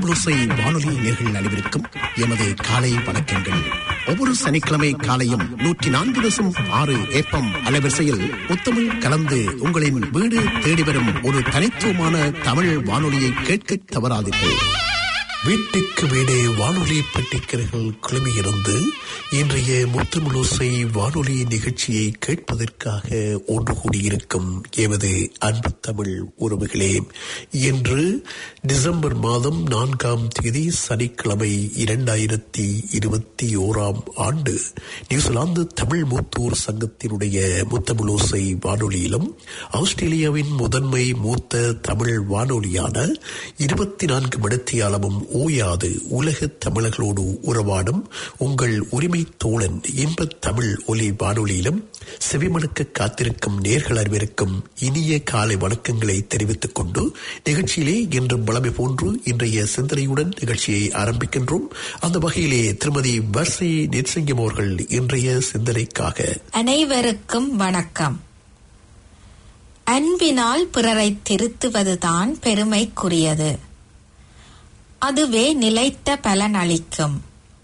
முத்தமிழோசை வானொலி நேர்கள் அனைவருக்கும் எமது காலை வணக்கங்கள் ஒவ்வொரு சனிக்கிழமை காலையும் நூற்றி நான்கு தசம் ஆறு ஏப்பம் அலைவரிசையில் முத்தமிழ் கலந்து உங்களின் வீடு தேடி வரும் ஒரு தனித்துவமான தமிழ் வானொலியை கேட்க தவறாதீர்கள் வீட்டுக்கு வீடே வானொலி பட்டிக்கர்கள் குழுமியிருந்து இன்றைய முத்தமிழோசை வானொலி நிகழ்ச்சியை கேட்பதற்காக ஒன்று கூடியிருக்கும் எமது அன்பு தமிழ் உறவுகளே இன்று டிசம்பர் மாதம் நான்காம் தேதி சனிக்கிழமை இரண்டாயிரத்தி இருபத்தி ஓராம் ஆண்டு நியூசிலாந்து தமிழ் மூத்தூர் சங்கத்தினுடைய முத்தமிழோசை வானொலியிலும் ஆஸ்திரேலியாவின் முதன்மை மூத்த தமிழ் வானொலியான இருபத்தி நான்கு மணித்தியாலமும் ஓயாது உலக தமிழர்களோடு உறவாடும் உங்கள் உரிமை தோழன் இன்ப தமிழ் ஒலி வானொலியிலும் செவிமடுக்க காத்திருக்கும் நேர்கள் அனைவருக்கும் இனிய காலை வணக்கங்களை தெரிவித்துக் கொண்டு நிகழ்ச்சியிலே இன்றும் வளமை போன்று இன்றைய சிந்தனையுடன் நிகழ்ச்சியை ஆரம்பிக்கின்றோம் அந்த வகையிலே திருமதி வர்சி நிர்சிங்கம் அவர்கள் இன்றைய சிந்தனைக்காக அனைவருக்கும் வணக்கம் அன்பினால் பிறரை திருத்துவதுதான் பெருமைக்குரியது அதுவே நிலைத்த பலனளிக்கும்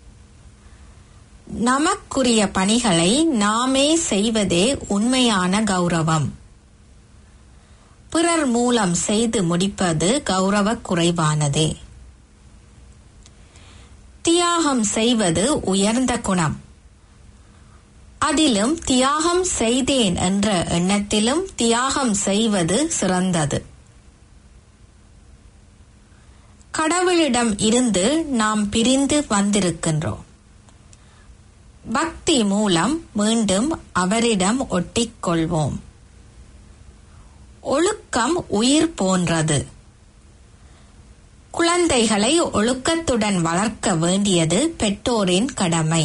நமக்குரிய பணிகளை நாமே செய்வதே உண்மையான கௌரவம் பிறர் மூலம் செய்து முடிப்பது கௌரவ குறைவானதே தியாகம் செய்வது உயர்ந்த குணம் அதிலும் தியாகம் செய்தேன் என்ற எண்ணத்திலும் தியாகம் செய்வது சிறந்தது கடவுளிடம் இருந்து நாம் பிரிந்து வந்திருக்கின்றோம் பக்தி மூலம் மீண்டும் அவரிடம் ஒட்டிக்கொள்வோம் ஒழுக்கம் உயிர் போன்றது குழந்தைகளை ஒழுக்கத்துடன் வளர்க்க வேண்டியது பெற்றோரின் கடமை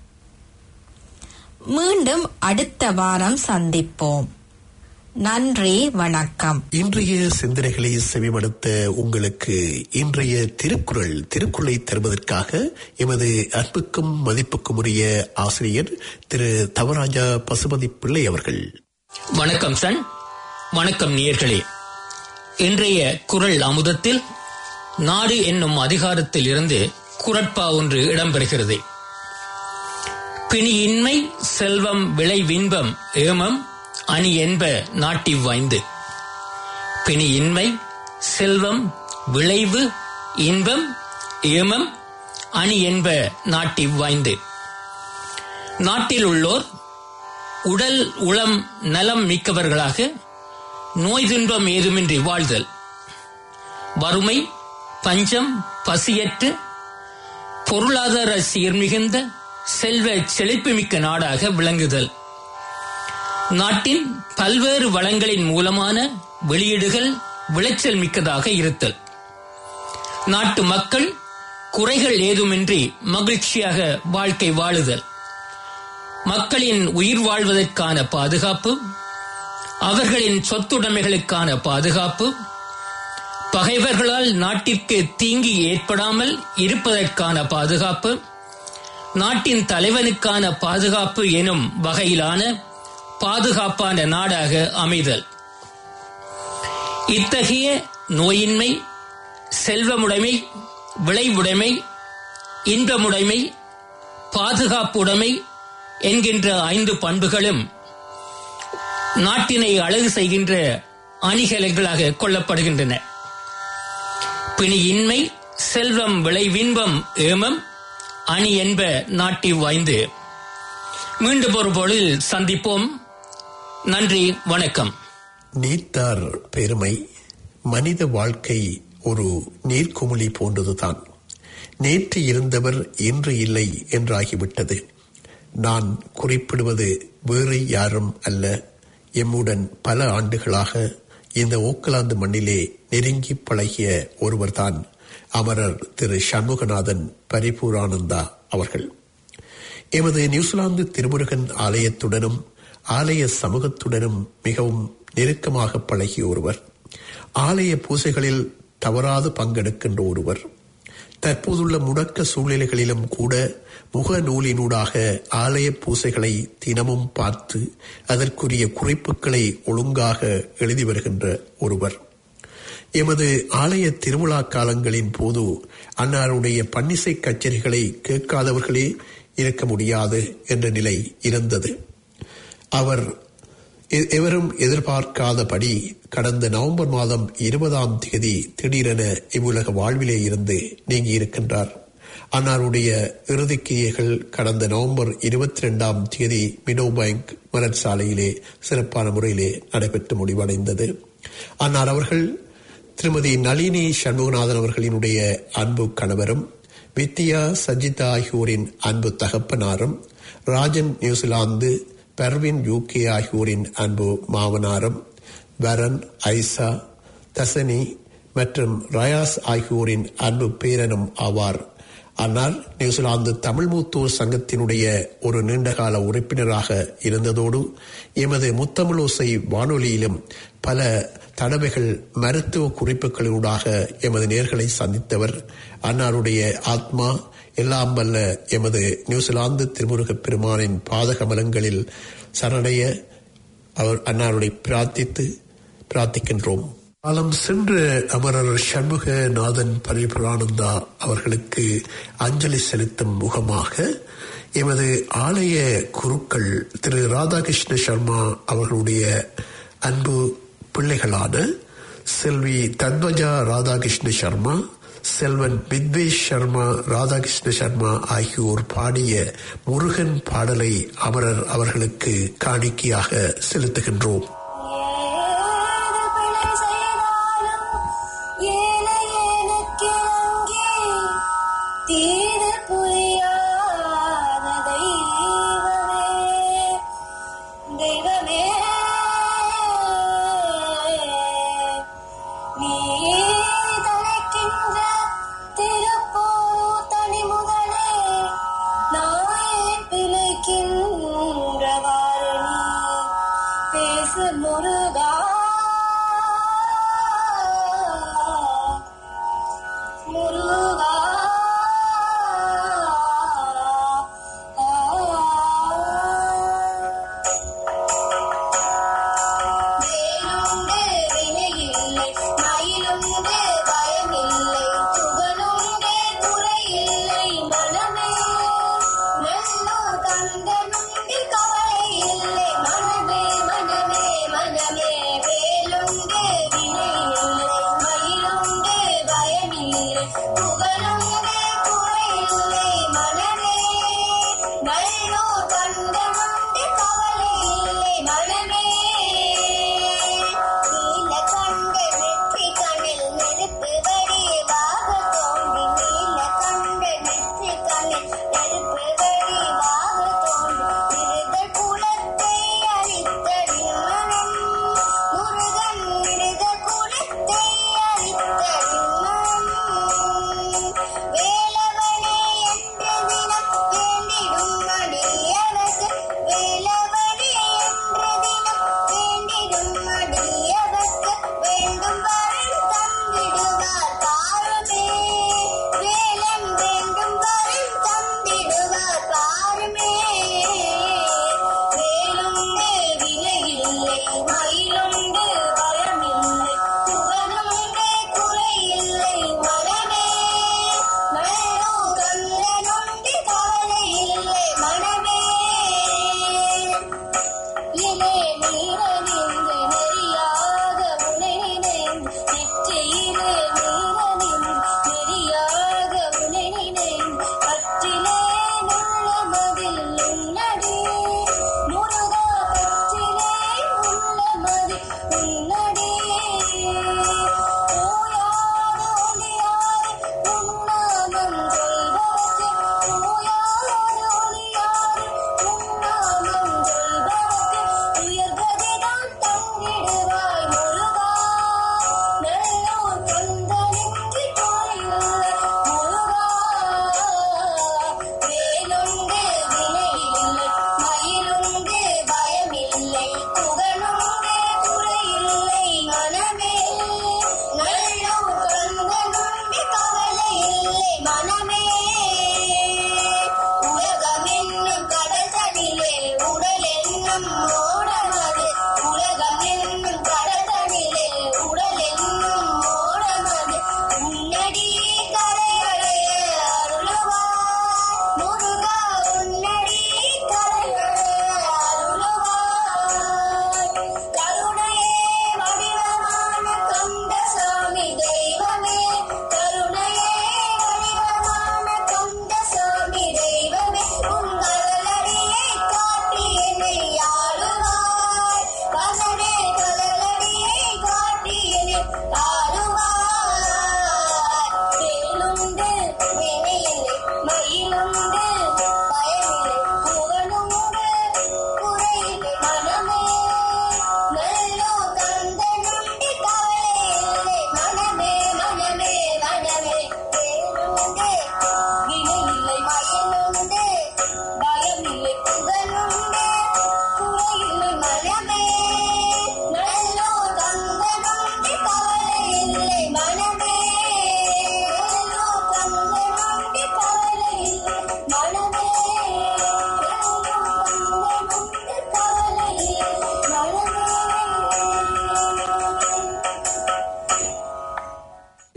மீண்டும் அடுத்த வாரம் சந்திப்போம் நன்றி வணக்கம் இன்றைய சிந்தனைகளை செவிமடுத்த உங்களுக்கு இன்றைய திருக்குறள் திருக்குறளை தருவதற்காக எமது அன்புக்கும் மதிப்புக்கும் உரிய ஆசிரியர் திரு தவராஜா பசுபதி பிள்ளை அவர்கள் வணக்கம் சன் வணக்கம் நேர்களே இன்றைய குரல் அமுதத்தில் நாடு என்னும் அதிகாரத்தில் இருந்து குரட்பா ஒன்று இடம்பெறுகிறது பிணியின்மை செல்வம் விளைவின்பம் ஏமம் அணி என்ப நாட்டிவ் வாய்ந்து பிணியின்மை செல்வம் விளைவு இன்பம் ஏமம் அணி என்ப நாட்டிவ் வாய்ந்து நாட்டில் உள்ளோர் உடல் உளம் நலம் மிக்கவர்களாக நோய் துன்பம் ஏதுமின்றி வாழ்தல் வறுமை பஞ்சம் பசியற்று பொருளாதார சீர்மிகுந்த செல்வ செழிப்புமிக்க நாடாக விளங்குதல் நாட்டின் பல்வேறு வளங்களின் மூலமான வெளியீடுகள் விளைச்சல் மிக்கதாக இருத்தல் நாட்டு மக்கள் குறைகள் ஏதுமின்றி மகிழ்ச்சியாக வாழ்க்கை வாழுதல் மக்களின் உயிர் வாழ்வதற்கான பாதுகாப்பு அவர்களின் சொத்துடைமைகளுக்கான பாதுகாப்பு பகைவர்களால் நாட்டிற்கு தீங்கி ஏற்படாமல் இருப்பதற்கான பாதுகாப்பு நாட்டின் தலைவனுக்கான பாதுகாப்பு எனும் வகையிலான பாதுகாப்பான நாடாக அமைதல் இத்தகைய நோயின்மை செல்வமுடைமை விளைவுடைமை இன்பமுடைமை பாதுகாப்புடைமை என்கின்ற ஐந்து பண்புகளும் நாட்டினை அழகு செய்கின்ற அணிகலங்களாக கொள்ளப்படுகின்றன பிணியின்மை செல்வம் விளைவின்பம் ஏமம் அணி என்ப நாட்டி வாய்ந்து மீண்டும் ஒரு பொழுதில் சந்திப்போம் நன்றி வணக்கம் நீத்தார் பெருமை மனித வாழ்க்கை ஒரு நீர்க்குமிழி போன்றதுதான் நேற்று இருந்தவர் இன்று இல்லை என்றாகிவிட்டது நான் குறிப்பிடுவது வேறு யாரும் அல்ல எம்முடன் பல ஆண்டுகளாக இந்த ஓக்கலாந்து மண்ணிலே நெருங்கி பழகிய ஒருவர்தான் அமரர் திரு சண்முகநாதன் பரிபூரானந்தா அவர்கள் எமது நியூசிலாந்து திருமுருகன் ஆலயத்துடனும் ஆலய சமூகத்துடனும் மிகவும் நெருக்கமாக பழகிய ஒருவர் ஆலய பூசைகளில் தவறாது பங்கெடுக்கின்ற ஒருவர் தற்போதுள்ள முடக்க சூழ்நிலைகளிலும் கூட முக நூலினூடாக ஆலய பூசைகளை தினமும் பார்த்து அதற்குரிய குறிப்புகளை ஒழுங்காக எழுதி வருகின்ற ஒருவர் எமது ஆலய திருவிழா காலங்களின் போது அன்னாருடைய பன்னிசை கச்சேரிகளை கேட்காதவர்களே இருக்க முடியாது என்ற நிலை இருந்தது அவர் எ- எவரும் எதிர்பார்க்காதபடி கடந்த நவம்பர் மாதம் இருபதாம் தேதி திடீரென இவ்வுலக வாழ்விலே இருந்து நீங்கி இருக்கின்றார் அன்னாருடைய இறுதிக்கிரியைகள் கடந்த நவம்பர் இருபத்தி ரெண்டாம் தேதி மினோ பேங்க் மலர் சாலையிலே சிறப்பான முறையிலே நடைபெற்று முடிவடைந்தது அன்னார் அவர்கள் திருமதி நளினி சண்முகநாதன் அவர்களினுடைய அன்பு கணவரும் வித்யா சஜிதா ஆகியோரின் அன்பு தகப்பனாரும் ராஜன் நியூசிலாந்து பெர்வின் யூகே ஆகியோரின் அன்பு மாமனாரும் வரன் ஐசா தசனி மற்றும் ரயாஸ் ஆகியோரின் அன்பு பேரனும் ஆவார் ஆனால் நியூசிலாந்து தமிழ் மூத்தோர் சங்கத்தினுடைய ஒரு நீண்டகால உறுப்பினராக இருந்ததோடு எமது முத்தமிழோசை வானொலியிலும் பல தடவைகள் மருத்துவ குறிப்புகளூடாக எமது நேர்களை சந்தித்தவர் அன்னாருடைய ஆத்மா எல்லாம் வல்ல எமது நியூசிலாந்து திருமுருகப் பெருமானின் பாதகமலங்களில் சரணடைய அவர் அன்னாருடைய பிரார்த்தித்து பிரார்த்திக்கின்றோம் காலம் சென்ற அமரர் சண்முகநாதன் பரிபுரானந்தா அவர்களுக்கு அஞ்சலி செலுத்தும் முகமாக எமது ஆலய குருக்கள் திரு ராதாகிருஷ்ண சர்மா அவர்களுடைய அன்பு பிள்ளைகளான செல்வி தத்வஜா ராதாகிருஷ்ண சர்மா செல்வன் வித்வேஷ் சர்மா ராதாகிருஷ்ண சர்மா ஆகியோர் பாடிய முருகன் பாடலை அமரர் அவர்களுக்கு காணிக்கையாக செலுத்துகின்றோம் ஏது பிழை செய்தாலும் ஏழை எனக்கிணங்கி தீது புரியாத தெய்வமே தெய்வமே நீ தலைக்கின்ற திருப்பூர் தனி முதலே நாயே பிழைக்கின்றவாறு நீ பேசு முருகா முருகா வேலுண்டு வினையில்லை மயிலுண்டு பயமில்லை புகழுண்டே குறையில்லை மனமே மெல்லோ கந்தனுண்டி கவலை இல்லை மனமே மனமே மனமே வேலுண்டு வினையில்லை மயிலுண்டு பயமில்லை புகழுண்டே குறையில்லை மனமே நல்லோ கந்தனுண்டி கவலை இல்லை மனமே நீல கண்ட நெற்றி கண்ணில் நெருப்பு வடிவாக தோன்றி நீல கண்ட நெற்றி கண்ணில் நெருப்பு வடிவாக தோன்றி இருதல் குலத்தை அழித்த நிம்மனம் முருகன் இருதல் குலத்தை அழித்த நிம்மனம் வேலவனே என்ற தினம் வேண்டிடும் அடியவர்க்கு வேலவனே என்ற தினம் வேண்டிடும் அடியவர்க்கு வேண்டும் வரன் தந்திடுவார் பாருமே வேலன் வேண்டும் வரன் தந்திடுவார் பாருமே வேலுண்டு விலையில்லை மயிலுண்டு பயமில்லை புகழுண்டு குறையில்லை மனமே நல்லோ கந்தனுண்டு கவலை இல்லை மனமே இலே நீரணிந்து நெறியாக உனை நினைந்து நெற்றியிலே நீரணிந்து நெறியாக உனை நினைந்து பற்றிலே உள்ளமதில் உன்னடி முருகா பற்றிலே உள்ளமதில் உன்னடி ஓயாது ஒளியாது உன்னாமம் சொல்பவர்க்கு ஓயாது ஒளியாது உன்னாமம் சொல்பவர்க்கு உயர்கதிதான்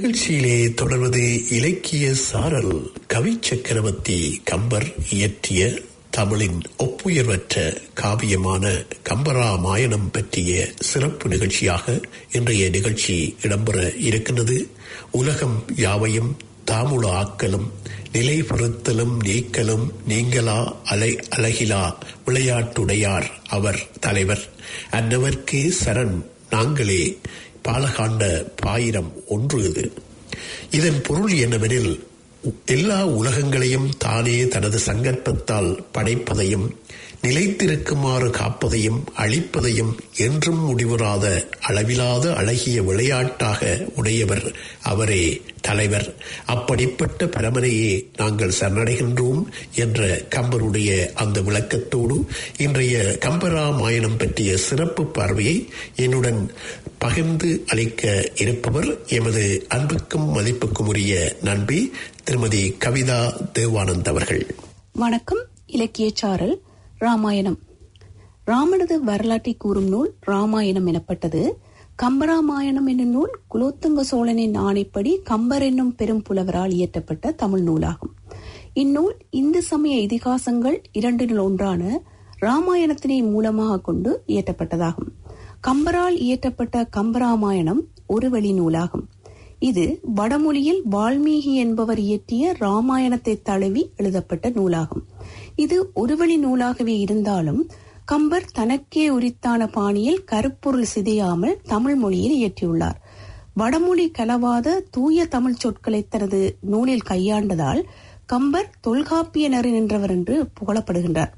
நிகழ்ச்சியிலே தொடர்வது இலக்கிய சாரல் கவி சக்கரவர்த்தி கம்பர் இயற்றிய தமிழின் ஒப்புயர்வற்ற காவியமான கம்பராமாயணம் பற்றிய சிறப்பு நிகழ்ச்சியாக இன்றைய நிகழ்ச்சி இடம்பெற இருக்கின்றது உலகம் யாவையும் தாமுல ஆக்கலும் நிலை பொறுத்தலும் நீக்கலும் நீங்களா அலை அழகிலா விளையாட்டுடையார் அவர் தலைவர் அன்னவர்க்கே சரண் நாங்களே பாலகாண்ட பாயிரம் ஒன்று இது இதன் பொருள் என்னவெனில் எல்லா உலகங்களையும் தானே தனது சங்கற்பத்தால் படைப்பதையும் நிலைத்திருக்குமாறு காப்பதையும் அழிப்பதையும் என்றும் முடிவுறாத அளவிலாத அழகிய விளையாட்டாக உடையவர் அவரே தலைவர் அப்படிப்பட்ட பரமனையே நாங்கள் சரணடைகின்றோம் என்ற கம்பருடைய அந்த விளக்கத்தோடு இன்றைய கம்பராமாயணம் பற்றிய சிறப்பு பார்வையை என்னுடன் பகிர்ந்து அளிக்க இருப்பவர் எமது அன்புக்கும் மதிப்புக்கும் உரிய நண்பி திருமதி கவிதா தேவானந்த் அவர்கள் வணக்கம் இலக்கியச்சாரல் ராமாயணம் ராமனது வரலாற்றை கூறும் நூல் ராமாயணம் எனப்பட்டது கம்பராமாயணம் என்னும் நூல் குலோத்துங்க சோழனின் ஆணைப்படி கம்பர் என்னும் பெரும் புலவரால் இயற்றப்பட்ட தமிழ் நூலாகும் இந்நூல் இந்து சமய இதிகாசங்கள் இரண்டில் ஒன்றான ராமாயணத்தினை மூலமாக கொண்டு இயற்றப்பட்டதாகும் கம்பரால் இயற்றப்பட்ட கம்பராமாயணம் ஒரு வழி நூலாகும் இது வடமொழியில் வால்மீகி என்பவர் இயற்றிய ராமாயணத்தை தழுவி எழுதப்பட்ட நூலாகும் இது ஒரு வழி நூலாகவே இருந்தாலும் கம்பர் தனக்கே உரித்தான பாணியில் கருப்பொருள் சிதையாமல் தமிழ் மொழியில் இயற்றியுள்ளார் வடமொழி கலவாத தூய தமிழ் சொற்களை தனது நூலில் கையாண்டதால் கம்பர் தொல்காப்பிய நெறி நின்றவர் என்று புகழப்படுகின்றார்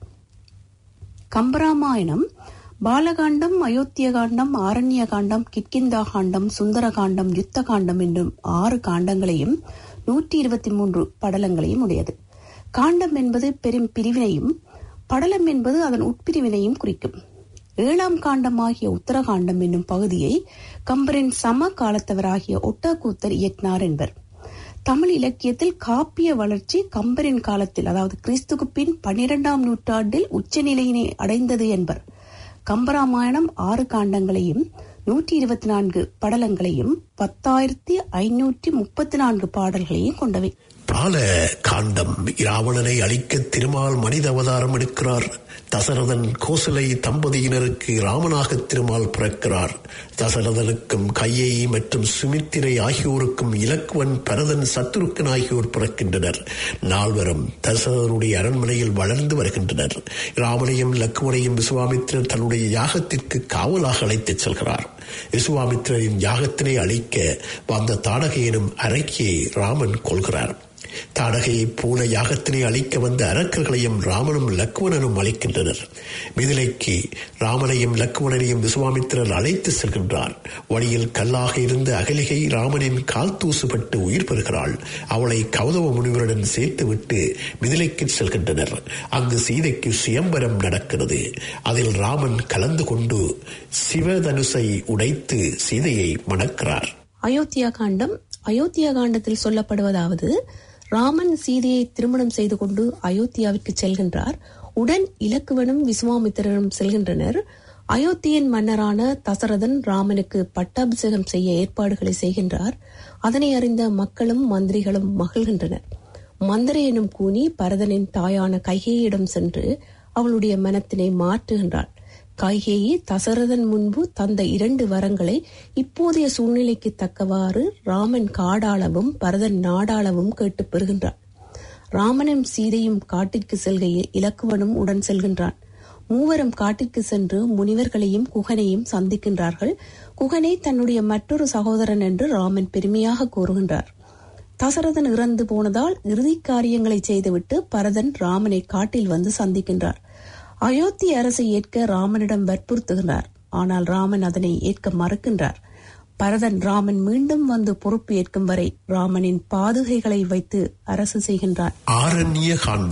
கம்பராமாயணம் பாலகாண்டம் அயோத்திய காண்டம் ஆரண்ய காண்டம் கிட்கிந்தா காண்டம் சுந்தர காண்டம் யுத்த காண்டம் என்னும் ஆறு காண்டங்களையும் நூற்றி இருபத்தி மூன்று படலங்களையும் உடையது காண்டம் என்பது பெரும் பிரிவினையும் படலம் என்பது அதன் உட்பிரிவினையும் குறிக்கும் ஏழாம் காண்டமாகிய உத்தரகாண்டம் என்னும் பகுதியை கம்பரின் சம காலத்தவராகிய ஒட்டக்கூத்தர் இயக்கினார் என்பர் தமிழ் இலக்கியத்தில் காப்பிய வளர்ச்சி கம்பரின் காலத்தில் அதாவது கிறிஸ்துக்கு பின் பன்னிரெண்டாம் நூற்றாண்டில் உச்சநிலையினை அடைந்தது என்பர் கம்பராமாயணம் ஆறு காண்டங்களையும் நூற்றி இருபத்தி நான்கு படலங்களையும் பத்தாயிரத்தி ஐநூற்றி முப்பத்தி நான்கு பாடல்களையும் கொண்டவை பால காண்டம் இராவணனை அழிக்க திருமால் மனித அவதாரம் எடுக்கிறார் தசரதன் கோசலை தம்பதியினருக்கு ராமனாக திருமால் பிறக்கிறார் தசரதனுக்கும் கையை மற்றும் சுமித்திரை ஆகியோருக்கும் இலக்குவன் பரதன் சத்துருக்கன் ஆகியோர் பிறக்கின்றனர் நால்வரும் தசரதனுடைய அரண்மனையில் வளர்ந்து வருகின்றனர் ராமனையும் லக்குவனையும் விசுவாமித்திரர் தன்னுடைய யாகத்திற்கு காவலாக அழைத்துச் செல்கிறார் விசுவாமித்திரரின் யாகத்தினை அழிக்க வந்த தாடகையனும் அரக்கியை ராமன் கொள்கிறார் தாடகையைப் போல யாகத்தினை அழிக்க வந்த அரக்கர்களையும் ராமனும் லக்குவனனும் அழிக்கின்றனர் மிதிலைக்கு ராமனையும் லக்குவனனையும் விசுவாமித்திரர் அழைத்து செல்கின்றார் வழியில் கல்லாக இருந்த அகலிகை ராமனின் கால் தூசுபட்டு உயிர் பெறுகிறாள் அவளை கௌதவ முனிவருடன் சேர்த்துவிட்டு மிதிலைக்கு செல்கின்றனர் அங்கு சீதைக்கு சுயம்பரம் நடக்கிறது அதில் ராமன் கலந்து கொண்டு சிவதனுசை உடைத்து சீதையை மணக்கிறார் அயோத்தியா காண்டம் அயோத்தியா காண்டத்தில் சொல்லப்படுவதாவது ராமன் சீதையை திருமணம் செய்து கொண்டு அயோத்தியாவிற்கு செல்கின்றார் உடன் இலக்குவனும் விஸ்வாமித்திரரும் செல்கின்றனர் அயோத்தியின் மன்னரான தசரதன் ராமனுக்கு பட்டாபிஷேகம் செய்ய ஏற்பாடுகளை செய்கின்றார் அதனை அறிந்த மக்களும் மந்திரிகளும் மகிழ்கின்றனர் மந்திரை எனும் கூனி பரதனின் தாயான கைகேயிடம் சென்று அவளுடைய மனத்தினை மாற்றுகின்றாள் கைகேயி தசரதன் முன்பு தந்த இரண்டு வரங்களை இப்போதைய சூழ்நிலைக்கு தக்கவாறு ராமன் காடாளவும் பரதன் நாடாளவும் கேட்டு பெறுகின்றான் ராமனும் சீதையும் காட்டிற்கு செல்கையில் இலக்குவனும் உடன் செல்கின்றான் மூவரும் காட்டிற்கு சென்று முனிவர்களையும் குகனையும் சந்திக்கின்றார்கள் குகனை தன்னுடைய மற்றொரு சகோதரன் என்று ராமன் பெருமையாக கூறுகின்றார் தசரதன் இறந்து போனதால் இறுதி காரியங்களை செய்துவிட்டு பரதன் ராமனை காட்டில் வந்து சந்திக்கின்றார் அயோத்தி அரசை ஏற்க ராமனிடம் வற்புறுத்துகின்றார் ஆனால் ராமன் அதனை ஏற்க மறுக்கின்றார் பரதன் ராமன் மீண்டும் வந்து பொறுப்பு ஏற்கும் வரை ராமனின் பாதுகைகளை வைத்து அரசு செய்கின்றார் ஆரண்ய காண்டம்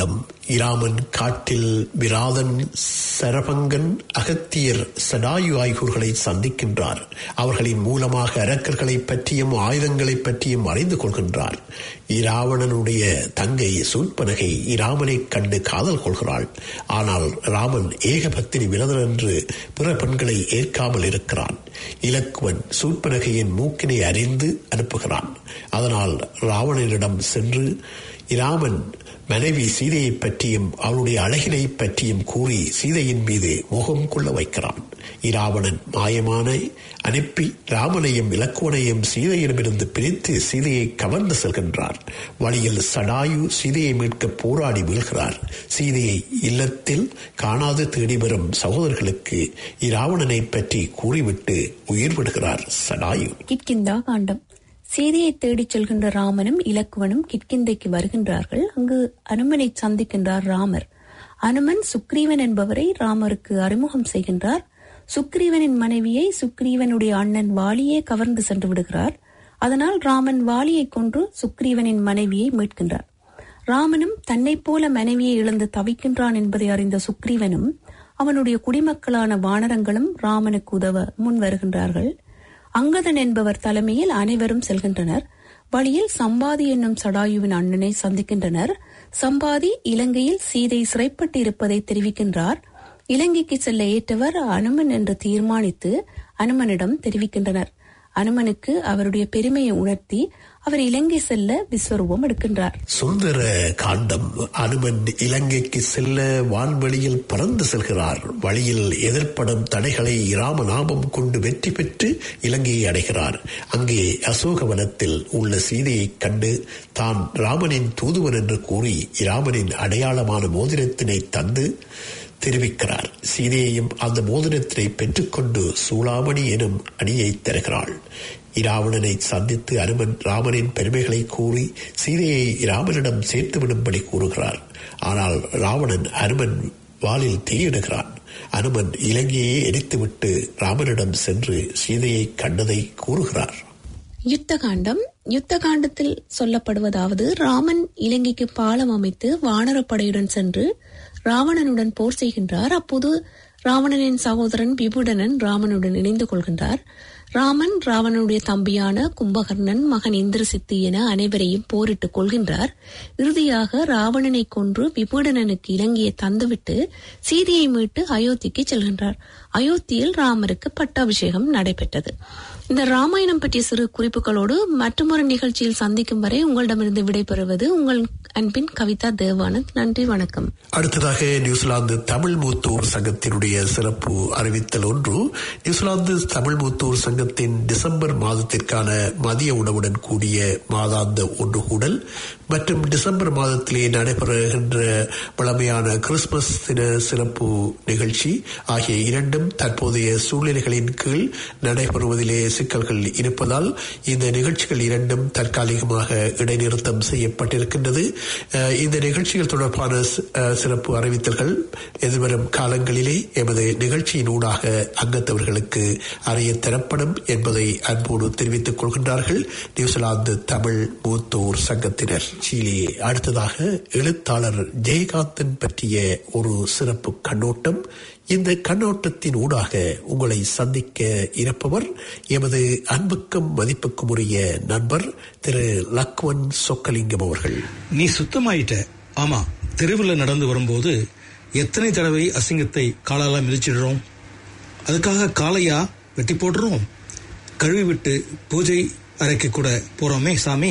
இராமன் காட்டில் விராதன் சரபங்கன் அகத்தியர் சடாயு ஆய்கூர்களை சந்திக்கின்றார் அவர்களின் மூலமாக அரக்கர்களை பற்றியும் ஆயுதங்களை பற்றியும் அறிந்து கொள்கின்றார் இராவணனுடைய தங்கை சூட்பனகை இராமனை கண்டு காதல் கொள்கிறாள் ஆனால் ராமன் ஏகபத்தினி விரதன் என்று பிற பெண்களை ஏற்காமல் இருக்கிறான் இலக்குவன் சூட்பனகையின் மூக்கினை அறிந்து அனுப்புகிறான் அதனால் ராவணனிடம் சென்று இராமன் மனைவி சீதையை பற்றியும் அவளுடைய அழகினை பற்றியும் கூறி சீதையின் மீது முகம் கொள்ள வைக்கிறான் இராவணன் மாயமான அனுப்பி ராமனையும் இலக்குவனையும் சீதையிடமிருந்து பிரித்து சீதையை கவர்ந்து செல்கின்றார் வழியில் சடாயு சீதையை மீட்க போராடி வீழ்கிறார் சீதையை இல்லத்தில் காணாது தேடி வரும் சகோதரர்களுக்கு இராவணனை பற்றி கூறிவிட்டு உயிர் விடுகிறார் சடாயு கிட்கிந்தா காண்டம் சீதையை தேடிச் செல்கின்ற ராமனும் இலக்குவனும் கிட்கிந்தைக்கு வருகின்றார்கள் அங்கு அனுமனை சந்திக்கின்றார் ராமர் அனுமன் சுக்ரீவன் என்பவரை ராமருக்கு அறிமுகம் செய்கின்றார் சுக்ரீவனின் மனைவியை சுக்ரீவனுடைய அண்ணன் வாலியே கவர்ந்து சென்று விடுகிறார் அதனால் ராமன் வாலியை கொன்று சுக்ரீவனின் மனைவியை மீட்கின்றார் ராமனும் தன்னைப் போல மனைவியை இழந்து தவிக்கின்றான் என்பதை அறிந்த சுக்ரீவனும் அவனுடைய குடிமக்களான வானரங்களும் ராமனுக்கு உதவ முன் வருகின்றார்கள் அங்கதன் என்பவர் தலைமையில் அனைவரும் செல்கின்றனர் வழியில் சம்பாதி என்னும் சடாயுவின் அண்ணனை சந்திக்கின்றனர் சம்பாதி இலங்கையில் சீதை சிறைப்பட்டு இருப்பதை தெரிவிக்கின்றார் இலங்கைக்கு செல்ல ஏற்றவர் அனுமன் என்று தீர்மானித்து அனுமனிடம் தெரிவிக்கின்றனர் அனுமனுக்கு அவருடைய பெருமையை உணர்த்தி அவர் இலங்கை செல்ல விஸ்வரூபம் எடுக்கின்றார் சுந்தர காண்டம் அனுமன் இலங்கைக்கு செல்ல வான்வெளியில் பறந்து செல்கிறார் வழியில் எதிர்ப்படும் தடைகளை ராமநாமம் கொண்டு வெற்றி பெற்று இலங்கையை அடைகிறார் அங்கே அசோகவனத்தில் உள்ள சீதையைக் கண்டு தான் ராமனின் தூதுவன் என்று கூறி ராமனின் அடையாளமான மோதிரத்தினை தந்து தெரிவிக்கிறார் சீதையையும் அந்த மோதிரத்தினை பெற்றுக்கொண்டு சூளாமணி எனும் அணியை தருகிறாள் இராவணனை சந்தித்து அனுமன் ராமனின் பெருமைகளை கூறி சீதையை ராமனிடம் சேர்த்து விடும்படி கூறுகிறார் ஆனால் ராவணன் அனுமன் வாளில் தீயிடுகிறான் அனுமன் இலங்கையை எரித்துவிட்டு ராமனிடம் சென்று சீதையை கண்டதை கூறுகிறார் யுத்த காண்டம் யுத்த காண்டத்தில் சொல்லப்படுவதாவது ராமன் இலங்கைக்கு பாலம் அமைத்து வானரப்படையுடன் சென்று ராவணனுடன் போர் செய்கின்றார் அப்போது ராவணனின் சகோதரன் விபுடனன் ராமனுடன் இணைந்து கொள்கின்றார் ராமன் ராவணனுடைய தம்பியான கும்பகர்ணன் மகன் இந்திரசித்து என அனைவரையும் போரிட்டுக் கொள்கின்றார் இறுதியாக ராவணனை கொன்று விபுடனனுக்கு இலங்கையை தந்துவிட்டு சீதையை மீட்டு அயோத்திக்கு செல்கின்றார் அயோத்தியில் ராமருக்கு பட்டாபிஷேகம் நடைபெற்றது இந்த ராமாயணம் பற்றிய சிறு குறிப்புகளோடு மற்றொரு நிகழ்ச்சியில் சந்திக்கும் வரை உங்களிடமிருந்து விடைபெறுவது உங்கள் அன்பின் கவிதா தேவானந்த் நன்றி வணக்கம் அடுத்ததாக நியூசிலாந்து தமிழ் மூத்தோர் சங்கத்தினுடைய சிறப்பு அறிவித்தல் ஒன்று நியூசிலாந்து தமிழ் மூத்தோர் சங்கத்தின் டிசம்பர் மாதத்திற்கான மதிய உணவுடன் கூடிய மாதாந்த ஒன்று கூடல் மற்றும் டிசம்பர் மாதத்திலே நடைபெறுகின்ற வளமையான கிறிஸ்துமஸ் தின சிறப்பு நிகழ்ச்சி ஆகிய இரண்டும் தற்போதைய சூழ்நிலைகளின் கீழ் நடைபெறுவதிலே சிக்கல்கள் இருப்பதால் இந்த நிகழ்ச்சிகள் இரண்டும் தற்காலிகமாக இடைநிறுத்தம் செய்யப்பட்டிருக்கின்றது அஹ், இந்த நிகழ்ச்சிகள் தொடர்பான சி- அஹ், சிறப்பு அறிவித்தல்கள் எதிர்வரும் காலங்களிலே எமது நிகழ்ச்சியின் ஊடாக அங்கத்தவர்களுக்கு அறிய தரப்படும் என்பதை அன்போடு தெரிவித்துக் கொள்கின்றார்கள் நியூசிலாந்து தமிழ் மூத்தோர் சங்கத்தினர் சீலே அடுத்ததாக எழுத்தாளர் ஜெயகாந்தன் பற்றிய ஒரு சிறப்பு கண்ணோட்டம் இந்த கண்ணோட்டத்தின் ஊடாக உங்களை சந்திக்க இருப்பவர் எமது அன்புக்கும் மதிப்புக்கும் உரிய நண்பர் திரு லக்வன் சொக்கலிங்கம் அவர்கள் நீ சுத்தமாயிட்ட ஆமா தெருவில் நடந்து வரும்போது எத்தனை தடவை அசிங்கத்தை காலால மிதிச்சிடுறோம் அதுக்காக காலையா வெட்டி போடுறோம் கழுவி விட்டு பூஜை அறைக்கு கூட போறோமே சாமி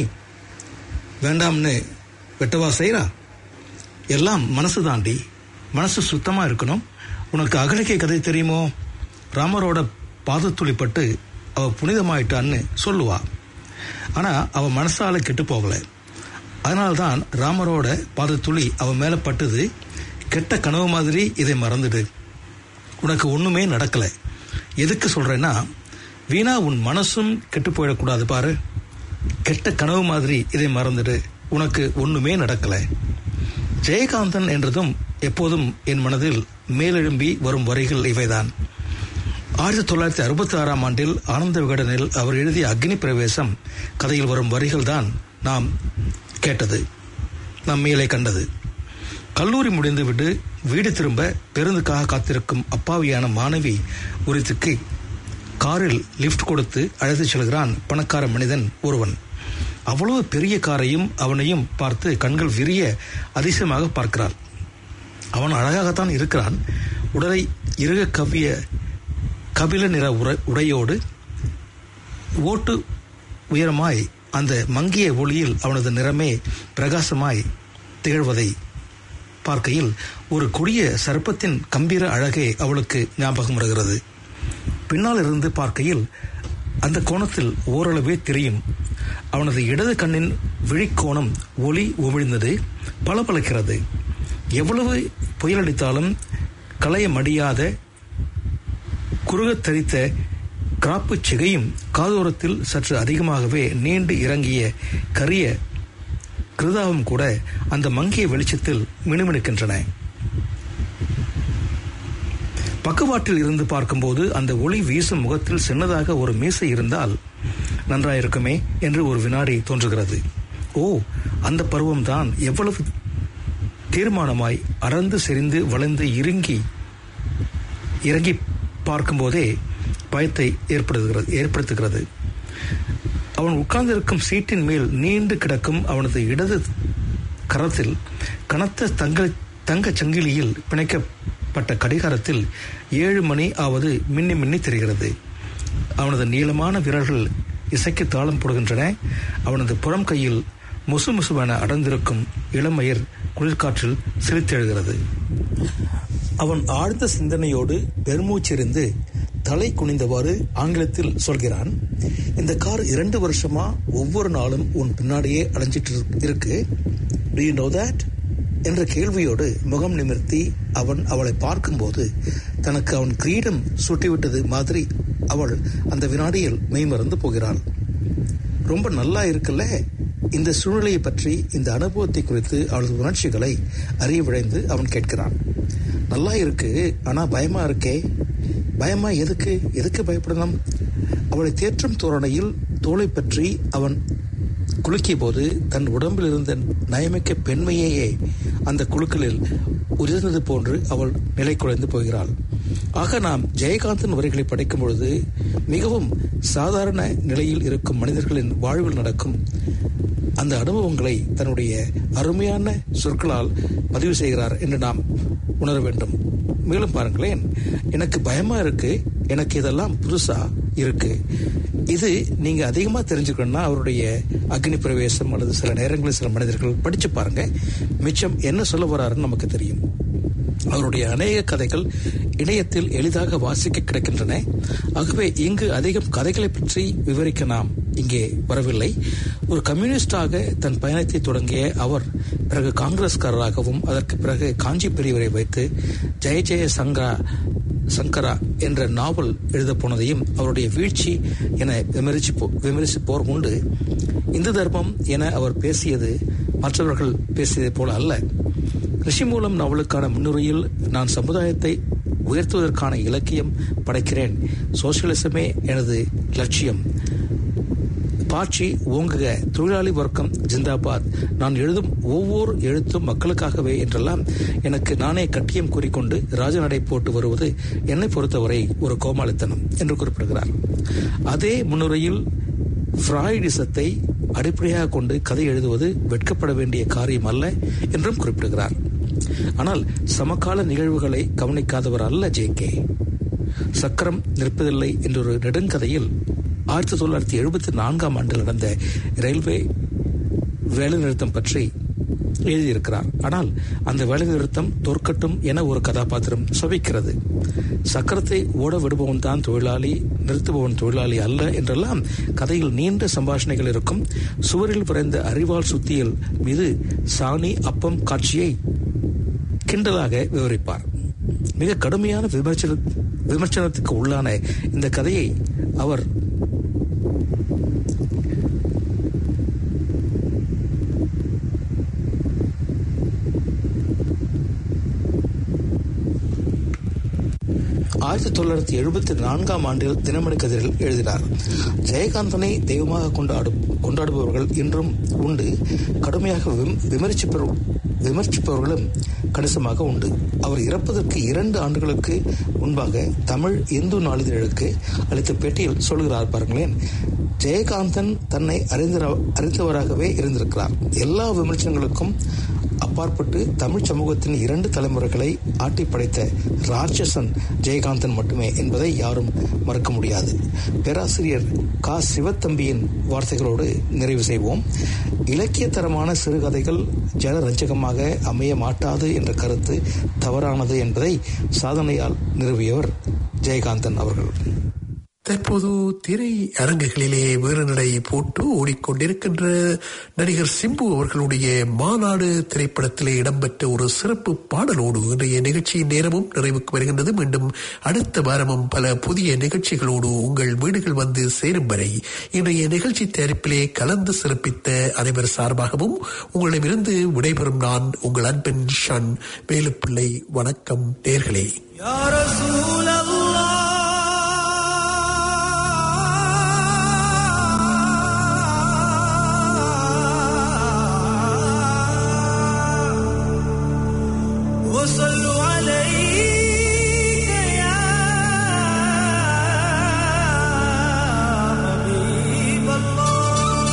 வேண்டாம்னு வெட்டவா செய்றா எல்லாம் மனசு தாண்டி மனசு சுத்தமா இருக்கணும் உனக்கு அகலிக்கை கதை தெரியுமோ ராமரோட பாதத்துளிப்பட்டு அவ புனிதமாயிட்டான்னு சொல்லுவா ஆனா அவ மனசால கெட்டு போகல அதனால்தான் ராமரோட பாதத்துளி அவன் மேல பட்டது கெட்ட கனவு மாதிரி இதை மறந்துடு உனக்கு ஒண்ணுமே நடக்கல எதுக்கு சொல்றேன்னா வீணா உன் மனசும் கெட்டு போயிடக்கூடாது பாரு கெட்ட கனவு மாதிரி இதை மறந்துடு உனக்கு ஒண்ணுமே நடக்கல ஜெயகாந்தன் என்றதும் எப்போதும் என் மனதில் மேலெழும்பி வரும் வரிகள் இவைதான் ஆயிரத்தி தொள்ளாயிரத்தி அறுபத்தி ஆறாம் ஆண்டில் ஆனந்த விகடனில் அவர் எழுதிய அக்னி பிரவேசம் கதையில் வரும் வரிகள் தான் நாம் கேட்டது நம் மேலே கண்டது கல்லூரி முடிந்துவிட்டு வீடு திரும்ப பேருந்துக்காக காத்திருக்கும் அப்பாவியான மாணவி உரித்துக்கு காரில் லிஃப்ட் கொடுத்து அழைத்துச் செல்கிறான் பணக்கார மனிதன் ஒருவன் அவ்வளவு பெரிய காரையும் அவனையும் பார்த்து கண்கள் விரிய அதிசயமாக பார்க்கிறாள் அவன் அழகாகத்தான் இருக்கிறான் உடலை இறுக கவ்விய கபில நிற உர- உடையோடு ஓட்டு உயரமாய் அந்த மங்கிய ஒளியில் அவனது நிறமே பிரகாசமாய் திகழ்வதை பார்க்கையில் ஒரு கொடிய சர்ப்பத்தின் கம்பீர அழகே அவளுக்கு ஞாபகம் வருகிறது பின்னால் இருந்து பார்க்கையில் அந்த கோணத்தில் ஓரளவே தெரியும் அவனது இடது கண்ணின் விழிக்கோணம் ஒளி உமிழ்ந்தது பளபளக்கிறது எவ்வளவு புயலடித்தாலும் களைய மடியாத குறுகத் தரித்த கிராப்புச் சிகையும் காதோரத்தில் சற்று அதிகமாகவே நீண்டு இறங்கிய கரிய கிருதாவும் கூட அந்த மங்கிய வெளிச்சத்தில் மினுமினுக்கின்றன பக்கவாட்டில் இருந்து பார்க்கும்போது அந்த ஒளி வீசும் முகத்தில் சின்னதாக ஒரு மீசை இருந்தால் நன்றாயிருக்குமே என்று ஒரு வினாடி தோன்றுகிறது ஓ அந்த பருவம்தான் எவ்வளவு தீர்மானமாய் அறந்து செறிந்து வளைந்து இறுங்கி இறங்கி பார்க்கும்போதே பயத்தை ஏற்படுத்துகிறது ஏற்படுத்துகிறது அவன் உட்கார்ந்திருக்கும் சீட்டின் மேல் நீண்டு கிடக்கும் அவனது இடது கரத்தில் கனத்த தங்க தங்கச் சங்கிலியில் பிணைக்கப்பட்ட கடிகாரத்தில் ஏழு மணி ஆவது மின்னி மின்னி தெரிகிறது அவனது நீளமான விரல்கள் இசைக்கு தாளம் போடுகின்றன அவனது புறம் கையில் முசு முசுவென அடர்ந்திருக்கும் இளமயிர் குளிர்காற்றில் சிரித்தெழுகிறது அவன் ஆழ்ந்த சிந்தனையோடு பெருமூச்சிருந்து தலை குனிந்தவாறு ஆங்கிலத்தில் சொல்கிறான் இந்த கார் இரண்டு வருஷமா ஒவ்வொரு நாளும் உன் பின்னாடியே அலைஞ்சிட்டு இரு- இருக்கு டு யூ நோ தட் என்ற கேள்வியோடு முகம் நிமிர்த்தி அவன் அவளை பார்க்கும்போது தனக்கு அவன் கிரீடம் சுட்டிவிட்டது மாதிரி அவள் அந்த வினாடியில் மெய்மறந்து போகிறாள் ரொம்ப நல்லா இருக்குல்ல இந்த சூழ்நிலையை பற்றி இந்த அனுபவத்தை குறித்து அவளது உணர்ச்சிகளை அறிய விழைந்து அவன் கேட்கிறான் நல்லா இருக்கு ஆனா பயமா இருக்கே பயமா எதுக்கு எதுக்கு பயப்படணும் அவளை தேற்றும் தோரணையில் தோளை பற்றி அவன் குலுக்கிய போது தன் உடம்பில் இருந்த நயமிக்க பெண்மையையே அந்த குலுக்கலில் உதிர்ந்தது போன்று அவள் நிலை குலைந்து போகிறாள் ஆக நாம் ஜெயகாந்தன் வரிகளை படிக்கும் பொழுது மிகவும் சாதாரண நிலையில் இருக்கும் மனிதர்களின் வாழ்வில் நடக்கும் அந்த அனுபவங்களை தன்னுடைய அருமையான சொற்களால் பதிவு செய்கிறார் என்று நாம் உணர வேண்டும் மேலும் பாருங்களேன் எனக்கு பயமா இருக்கு எனக்கு இதெல்லாம் புதுசா இருக்கு இது நீங்க அதிகமா தெரிஞ்சுக்கணும்னா அவருடைய அக்னி பிரவேசம் அல்லது சில நேரங்களில் சில மனிதர்கள் படிச்சு பாருங்க மிச்சம் என்ன சொல்ல வராருன்னு நமக்கு தெரியும் அவருடைய அநேக கதைகள் இணையத்தில் எளிதாக வாசிக்க கிடைக்கின்றன ஆகவே இங்கு அதிகம் கதைகளை பற்றி விவரிக்க நாம் இங்கே வரவில்லை ஒரு கம்யூனிஸ்டாக தன் பயணத்தை தொடங்கிய அவர் பிறகு காங்கிரஸ்காரராகவும் அதற்கு பிறகு காஞ்சி பெரியவரை வைத்து ஜெய ஜெய சங்கரா சங்கரா என்ற நாவல் எழுத போனதையும் அவருடைய வீழ்ச்சி என விமரிச்சு போ- விமர்சிப்போர் உண்டு இந்து தர்மம் என அவர் பேசியது மற்றவர்கள் பேசியதைப் போல அல்ல ரிஷிமூலம் நாவலுக்கான முன்னுரையில் நான் சமுதாயத்தை உயர்த்துவதற்கான இலக்கியம் படைக்கிறேன் சோசியலிசமே எனது லட்சியம் பாட்சி ஓங்குக தொழிலாளி வர்க்கம் ஜிந்தாபாத் நான் எழுதும் ஒவ்வொரு எழுத்தும் மக்களுக்காகவே என்றெல்லாம் எனக்கு நானே கட்டியம் கூறிக்கொண்டு ராஜநடை போட்டு வருவது என்னை பொறுத்தவரை ஒரு கோமாளித்தனம் என்று குறிப்பிடுகிறார் அதே முன்னுரையில் ஃப்ராய்டிசத்தை அடிப்படையாக கொண்டு கதை எழுதுவது வெட்கப்பட வேண்டிய காரியம் அல்ல என்றும் குறிப்பிடுகிறார் ஆனால் சமகால நிகழ்வுகளை கவனிக்காதவர் அல்ல ஜே கே சக்கரம் நிற்பதில்லை என்றொரு நெடுங்கதையில் ஆயிரத்தி தொள்ளாயிரத்தி எழுபத்தி நான்காம் ஆண்டில் நடந்த ரயில்வே வேலைநிறுத்தம் பற்றி எழுதியிருக்கிறார் ஆனால் அந்த வேலைநிறுத்தம் தோற்கட்டும் என ஒரு கதாபாத்திரம் சபிக்கிறது சக்கரத்தை ஓட விடுபவன் தான் தொழிலாளி நிறுத்துபவன் தொழிலாளி அல்ல என்றெல்லாம் கதையில் நீண்ட சம்பாஷணைகள் இருக்கும் சுவரில் வரைந்த அறிவால் சுத்தியல் மீது சாணி அப்பம் காட்சியை கிண்டலாக விவரிப்பார் மிக கடுமையான விமர்சன விமர்சனத்துக்கு உள்ளான இந்த கதையை அவர் ஆயிரத்தி தொள்ளாயிரத்தி எழுபத்தி நான்காம் ஆண்டில் தினமணி கதிரில் எழுதினார் ஜெயகாந்தனை தெய்வமாக கொண்டாடு கொண்டாடுபவர்கள் இன்றும் உண்டு கடுமையாக விம்- விமர்சிப்பவர் விமர்சிப்பவர்களும் கணிசமாக உண்டு அவர் இறப்பதற்கு இரண்டு ஆண்டுகளுக்கு முன்பாக தமிழ் இந்து நாளிதழுக்கு அளித்த பேட்டியில் சொல்கிறார் பாருங்களேன் ஜெயகாந்தன் தன்னை அறிந்த அறிந்தவராகவே இருந்திருக்கிறார் எல்லா விமர்சனங்களுக்கும் அப்பாற்பட்டு தமிழ் சமூகத்தின் இரண்டு தலைமுறைகளை ஆட்டி படைத்த ராட்சசன் ஜெயகாந்தன் மட்டுமே என்பதை யாரும் மறக்க முடியாது பேராசிரியர் கா சிவத்தம்பியின் வார்த்தைகளோடு நிறைவு செய்வோம் இலக்கியத்தரமான சிறுகதைகள் ஜனரஞ்சகமாக அமைய மாட்டாது என்ற கருத்து தவறானது என்பதை சாதனையால் நிறுவியவர் ஜெயகாந்தன் அவர்கள் தற்போது திரை அரங்குகளிலே வேறு நடை போட்டு ஓடிக்கொண்டிருக்கின்ற நடிகர் சிம்பு அவர்களுடைய மாநாடு திரைப்படத்திலே இடம்பெற்ற ஒரு சிறப்பு பாடலோடு இன்றைய நிகழ்ச்சியின் நேரமும் நிறைவுக்கு வருகின்றது மீண்டும் அடுத்த வாரமும் பல புதிய நிகழ்ச்சிகளோடு உங்கள் வீடுகள் வந்து சேரும் வரை இன்றைய நிகழ்ச்சி தயாரிப்பிலே கலந்து சிறப்பித்த அனைவர் சார்பாகவும் உங்களிடமிருந்து விடைபெறும் நான் உங்கள் அன்பின் ஷன் வேலுப்பிள்ளை வணக்கம் நேர்களே يا رسول الله وصلوا عليك يا حبيب الله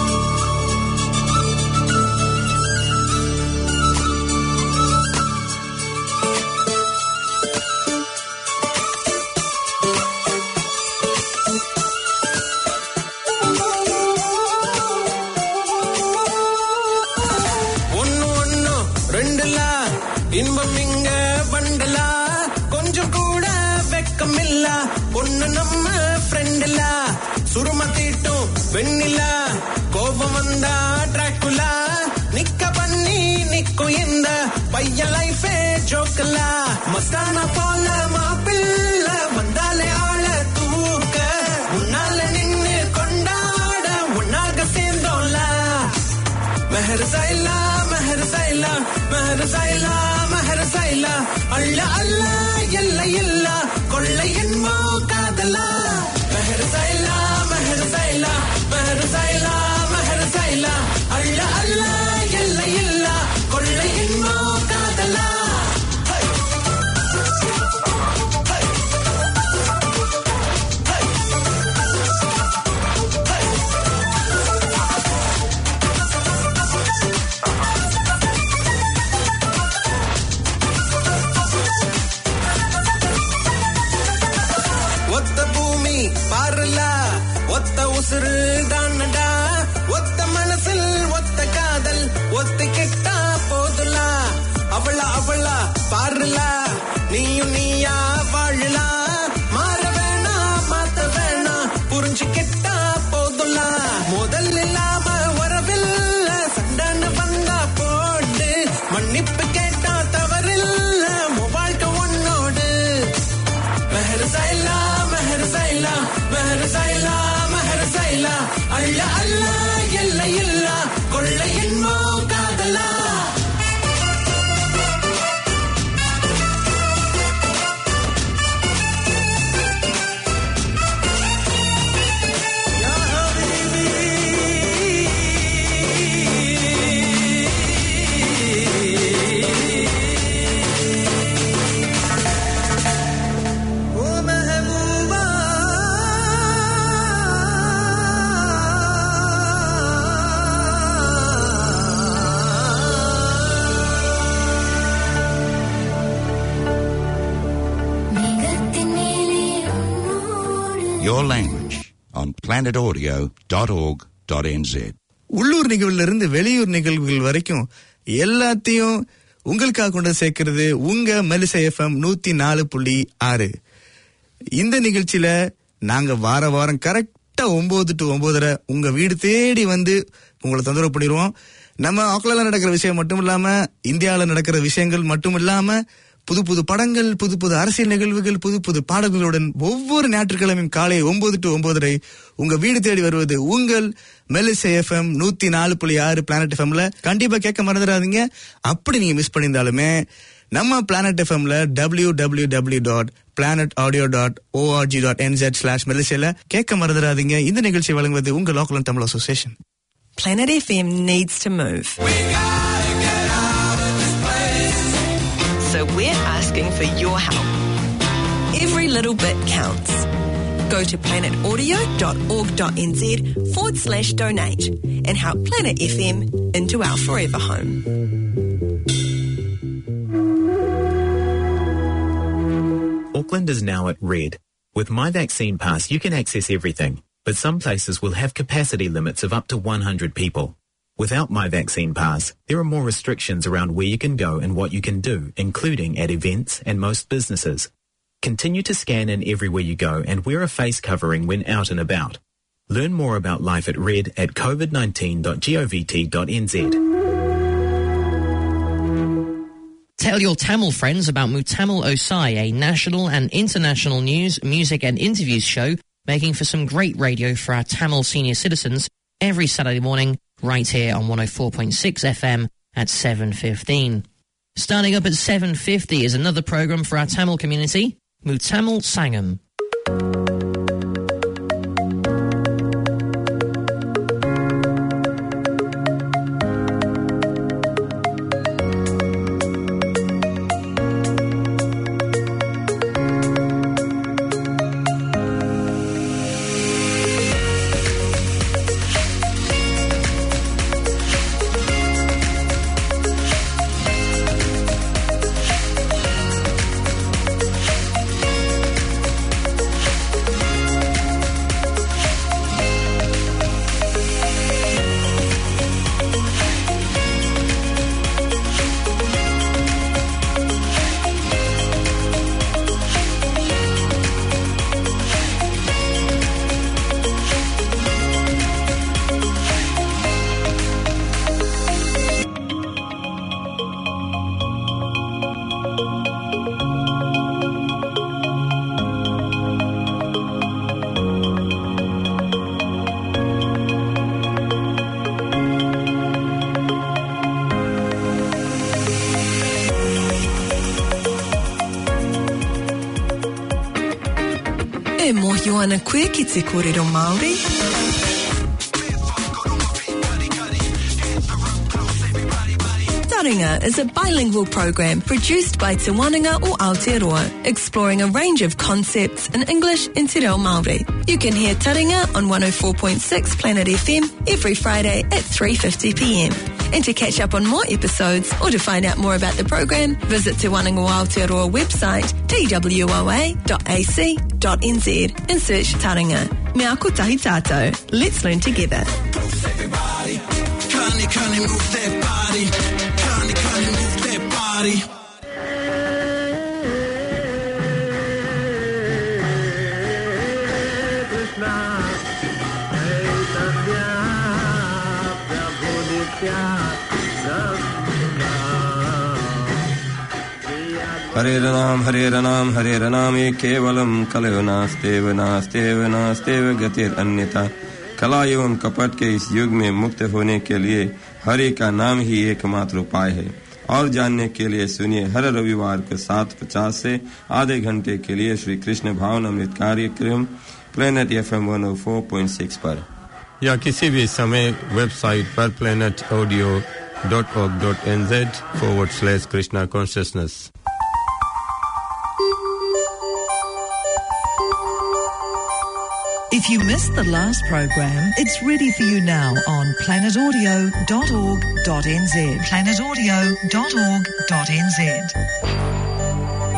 ஒன்னு ஒன்னு ரெண்டுல இன்பம் இங்க பண்டல கொஞ்சம் கூட வெக்கம் இல்ல பொண்ணு நம்ம ஃப்ரெண்டுல சுரும தீட்டும் வெண்ணில கோபம் வந்தா டிராக்குலா நிக்க பண்ணி நிக்கும் இந்த பையன் லைஃபே ஜோக்கல மஸ்தான போல மாப்பிள்ள வந்தாலே ஆள தூக்க உன்னால நின்னு கொண்டாட உன்னாக சேர்ந்தோம்ல மெஹர் சைலா மெஹர் சைலா மெஹர் சைலா மெஹர் சைலா அள்ள அல்ல எல்ல இல்ல கொள்ளை என்போ காதலா மெஹர் சைலா மெஹர் சைலா மெஹர் சைலா மெஹர் சைலா அள்ள அல்ல எல்ல இல்ல கொள்ளை என்போ காதலா ஒத்த பூமி பாருல ஒத்த உசுறு தானடா ஒத்த மனசில் ஒத்த காதல் ஒத்த கிட்டா போதுல அவள அவள பாருல நீயும் நீயா வாழலா மாற வேணாம் மாத்த வேணாம் புரிஞ்சுக்கிட்டா போதுல முதல் இல்லாம வரவில்ல சண்டன்னு வந்தா போடு மன்னிப்பு கேட்டா தவறில்ல உன் வாழ்க்கை உன்னோடு மெஹர் சைலா மெஹர் சைலா மெஹர் சைலா மெஹர் சைலா அள்ள அல்ல எல்ல இல்ல கொள்ளை என்போ காதலா யா ஹபீபி ஓ Mehbooba Your language on planetaudio.org.nz. உள்ளூர் நிகழ்வுல இருந்து வெளியூர் நிகழ்வுகள் வரைக்கும் எல்லாத்தையும் உங்களுக்காக கொண்டு சேர்க்கிறது உங்க மெலிசை எஃப்எம் நூத்தி நாலு புள்ளி ஆறு இந்த நிகழ்ச்சியில நாங்க வார வாரம் கரெக்டா ஒன்பது டு ஒன்பதரை உங்க வீடு தேடி வந்து உங்களை தொந்தரவு பண்ணிடுவோம் நம்ம ஆக்லால நடக்கிற விஷயம் மட்டும் இல்லாம இந்தியாவில் நடக்கிற விஷயங்கள் மட்டும் இல்லாம புது புது படங்கள் புது புது அரசியல் நிகழ்வுகள் புது புது பாடல்களுடன் ஒவ்வொரு ஞாயிற்றுக்கிழமையும் காலை ஒன்பது டு ஒன்பதரை உங்க வீடு தேடி வருவது உங்கள் மெலிசை எஃப்எம் நூத்தி நாலு புள்ளி ஆறு பிளானட் எஃப்எம்ல கண்டிப்பா கேட்க மறந்துடாதீங்க அப்படி நீங்க மிஸ் பண்ணியிருந்தாலுமே நம்ம பிளானட் எஃப்எம்ல W W W dot planet audio dot org dot NZ slash மெலிசியில கேட்க மறந்துடாதீங்க இந்த நிகழ்ச்சி வழங்குவது உங்க local Tamil association Planet FM needs to move. So we're asking for your help. Every little bit counts. Go to planetaudio.org.nz forward slash donate and help Planet FM into our forever home. Auckland is now at red. With My Vaccine Pass, you can access everything, but some places will have capacity limits of up to 100 people. Without My Vaccine Pass, there are more restrictions around where you can go and what you can do, including at events and most businesses. Continue to scan in everywhere you go and wear a face covering when out and about. Learn more about life at red at covid19.govt.nz. Tell your Tamil friends about Mutamil Osai, a national and international news, music and interviews show making for some great radio for our Tamil senior citizens every Saturday morning right here on 104.6 FM at 7.15. Starting up at 7.50 is another program for our Tamil community, Mutamil Sangam. E mohi ana koe ki te kōrero Māori. Taringa is a bilingual program produced by Te Wananga o Aotearoa, exploring a range of concepts in English and Te Reo Māori. You can hear Taringa on 104.6 Planet FM every Friday at 3.50pm. And to catch up on more episodes or to find out more about the program, visit Te Wananga o Aotearoa website twoa.ac.nz and search Taringa. Me ako tahi tātou. Let's learn together. Connie, Connie, move that body. Connie, Connie, move that body. Hare नाम हरे नाम हरे नाम ये केवलम कलयो नास्तेव नास्तेव नास्तेव गतिर अन्यथा कला एवं कपट के इस युग में मुक्त होने के लिए हरि का नाम ही एकमात्र उपाय है और जानने के लिए सुनिए हर रविवार को सात पचास से आधे घंटे के लिए श्री कृष्ण भावन अमृत कार्यक्रम planet F M one four point six पर या किसी भी समय वेबसाइट पर planet audio dot org dot N Z forward slash Krishna consciousness If you missed the last program, it's ready for you now on planetaudio.org.nz. planetaudio.org.nz.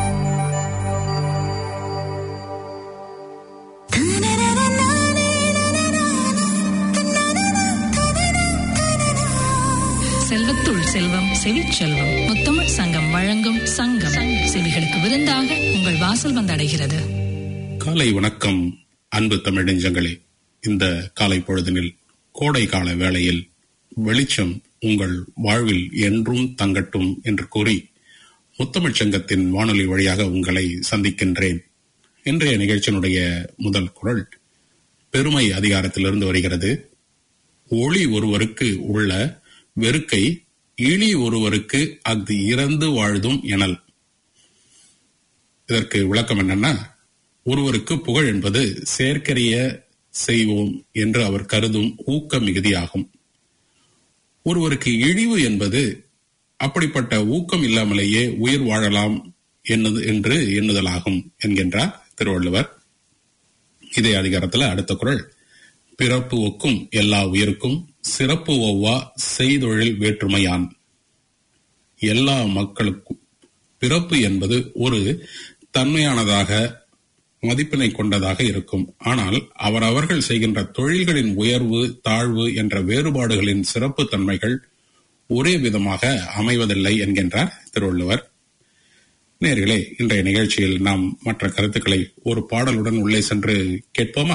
செல்வத்துள் செல்வம் செவிச்செல்வம் முத்தமிழ் சங்கம் வழங்கும் சங்கம் செவிகளுக்கு விருந்தாக உங்கள் வாசல் வந்தடைகிறது காலை வணக்கம் அன்பு தமிழ் நெஞ்சங்களே இந்த காலை பொழுதினில் கோடை கால வேளையில் வெளிச்சம் உங்கள் வாழ்வில் என்றும் தங்கட்டும் என்று கூறி முத்தமிழ் சங்கத்தின் வானொலி வழியாக உங்களை சந்திக்கின்றேன் இன்றைய நிகழ்ச்சியினுடைய முதல் குரல் பெருமை அதிகாரத்திலிருந்து வருகிறது ஒளி ஒருவருக்கு உள்ள வெறுக்கை இழி ஒருவருக்கு அஃது இறந்து வாழ்தும் எனல் இதற்கு விளக்கம் என்னன்னா ஒருவருக்கு புகழ் என்பது செயற்கரிய செய்வோம் என்று அவர் கருதும் ஊக்க மிகுதியாகும் ஒருவருக்கு இழிவு என்பது அப்படிப்பட்ட ஊக்கம் இல்லாமலேயே உயிர் வாழலாம் என்னது என்று எண்ணுதலாகும் என்கின்றார் திருவள்ளுவர் இதே அதிகாரத்துல அடுத்த குறள் பிறப்பு ஒக்கும் எல்லா உயிருக்கும் சிறப்பு ஒவ்வா செய்தொழில் வேற்றுமையான் எல்லா மக்களுக்கும் பிறப்பு என்பது ஒரு தன்மையானதாக மதிப்பினை கொண்டதாக இருக்கும் ஆனால் அவரவர்கள் செய்கின்ற தொழில்களின் உயர்வு தாழ்வு என்ற வேறுபாடுகளின் சிறப்பு தன்மைகள் ஒரே விதமாக அமைவதில்லை என்கின்றார் திருவள்ளுவர் நேர்களே இன்றைய நிகழ்ச்சியில் நாம் மற்ற கருத்துக்களை ஒரு பாடலுடன் உள்ளே சென்று கேட்போமா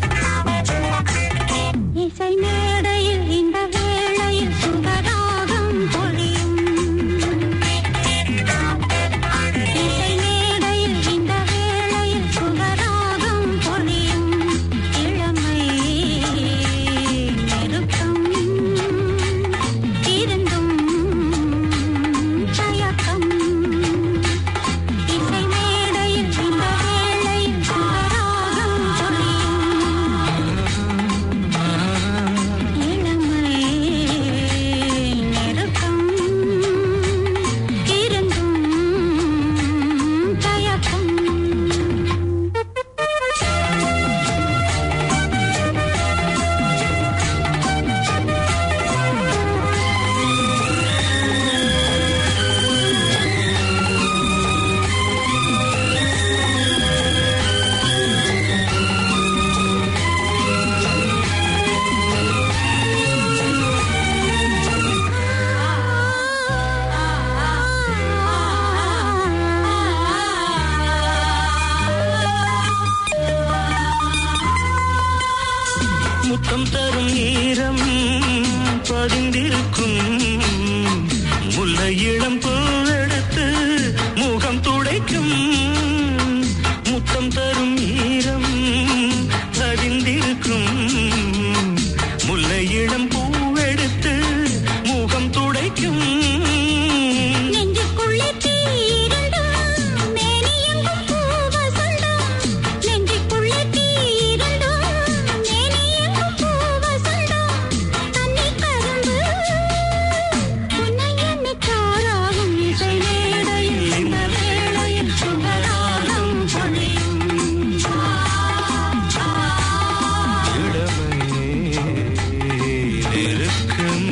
இசை மேடையில் இந்த வேளையில் சுகராகம் பொழியும் இசை மேடையில் இந்த வேளையில் சுகராகம் பொழியும் இளமை நெருக்கம் இருந்தும் தயக்கம் இசை மேடையில் இந்த வேளையில் சுகராகம் பொழியும் இளமை நெருக்கம் இருந்தும் தயக்கம் முத்தம் தரும் ஈரம் பதிந்திருக்கும் முல்லை இளம் பூவெடுத்து முகம் துடைக்கும் முத்தம் தரும் ஈரம் பதிந்திருக்கும் முல்லை இளம் பூவெடுத்து முகம் துடைக்கும் நெஞ்சுக்குள்ளே தீரண்டும் மேனியெங்கும் பூவசந்தம் நெஞ்சுக்குள்ளே தீரண்டும் மேனியெங்கும் பூவசந்தம் தன்னை கரும்பு உன்னை எண்ணிக்காராகும் இசை மேடையில் இந்த வேளையில் சுகராகம் பொழியும் நெருக்கம்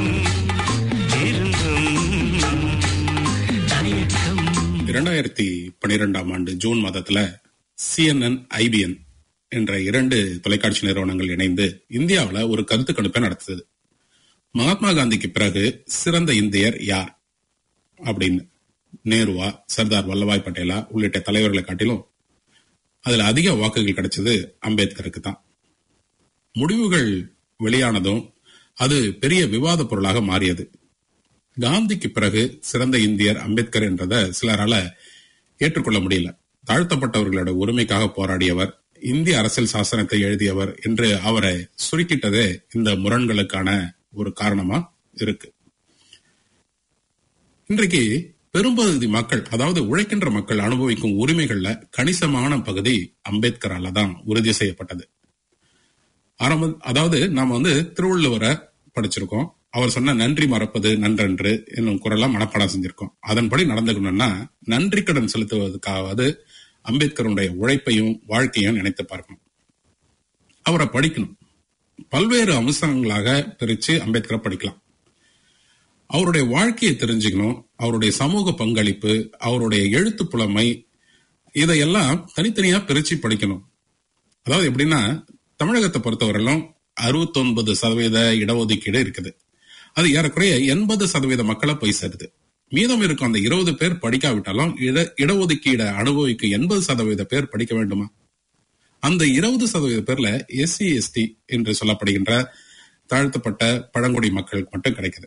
இருந்தும் தயக்கம் இரண்டாயிரத்தி பனிரெண்டாம் ஆண்டு ஜூன் மாதத்துல சிஎன்என் ஐபிஎன் என்ற இரண்டு தொலைக்காட்சி நிறுவனங்கள் இணைந்து இந்தியாவுல ஒரு கருத்து கணிப்பை நடத்துது மகாத்மா காந்திக்கு பிறகு சிறந்த இந்தியர் யார் அப்படின்னு நேருவா சர்தார் வல்லபாய் பட்டேலா உள்ளிட்ட தலைவர்களை காட்டிலும் அதுல அதிக வாக்குகள் கிடைச்சது அம்பேத்கருக்கு தான் முடிவுகள் வெளியானதும் அது பெரிய விவாத பொருளாக மாறியது காந்திக்கு பிறகு சிறந்த இந்தியர் அம்பேத்கர் என்றதை சிலரால ஏற்றுக்கொள்ள முடியல தாழ்த்தப்பட்டவர்களோட உரிமைக்காக போராடியவர் இந்திய அரசியல் சாசனத்தை எழுதியவர் என்று அவரை சுருக்கிட்டதே இந்த முரண்களுக்கான ஒரு காரணமா இருக்கு இன்றைக்கு பெரும்பகுதி மக்கள் அதாவது உழைக்கின்ற மக்கள் அனுபவிக்கும் உரிமைகள்ல கணிசமான பகுதி அம்பேத்கரால தான் உறுதி செய்யப்பட்டது ஆரம்ப அதாவது நாம வந்து திருவள்ளுவரை படிச்சிருக்கோம் அவர் சொன்ன நன்றி மறப்பது நன்றன்று என்னும் குரலாம் மனப்பாடம் செஞ்சிருக்கோம் அதன்படி நடந்துக்கணும்னா நன்றி கடன் செலுத்துவதற்காவது அம்பேத்கருடைய உழைப்பையும் வாழ்க்கையும் நினைத்து பார்க்கணும் அவரை படிக்கணும் பல்வேறு அம்சங்களாக பிரிச்சு அம்பேத்கரை படிக்கலாம் அவருடைய வாழ்க்கையை தெரிஞ்சுக்கணும் அவருடைய சமூக பங்களிப்பு அவருடைய எழுத்து புலமை இதையெல்லாம் தனித்தனியா பிரிச்சு படிக்கணும் அதாவது எப்படின்னா தமிழகத்தை பொறுத்தவரையிலும் அறுபத்தொன்பது சதவீத இடஒதுக்கீடு இருக்குது அது ஏறக்குறைய எண்பது சதவீத மக்களை போய் சேருது மீதம் இருக்கும் அந்த இருபது பேர் படிக்காவிட்டாலும் இட இடஒதுக்கீடை அனுபவிக்கும் எண்பது சதவீத பேர் படிக்க வேண்டுமா அந்த இருபது சதவீத பேர்ல எஸ்சி எஸ்டி என்று சொல்லப்படுகின்ற தாழ்த்தப்பட்ட பழங்குடி மக்களுக்கு மட்டும் கிடைக்குது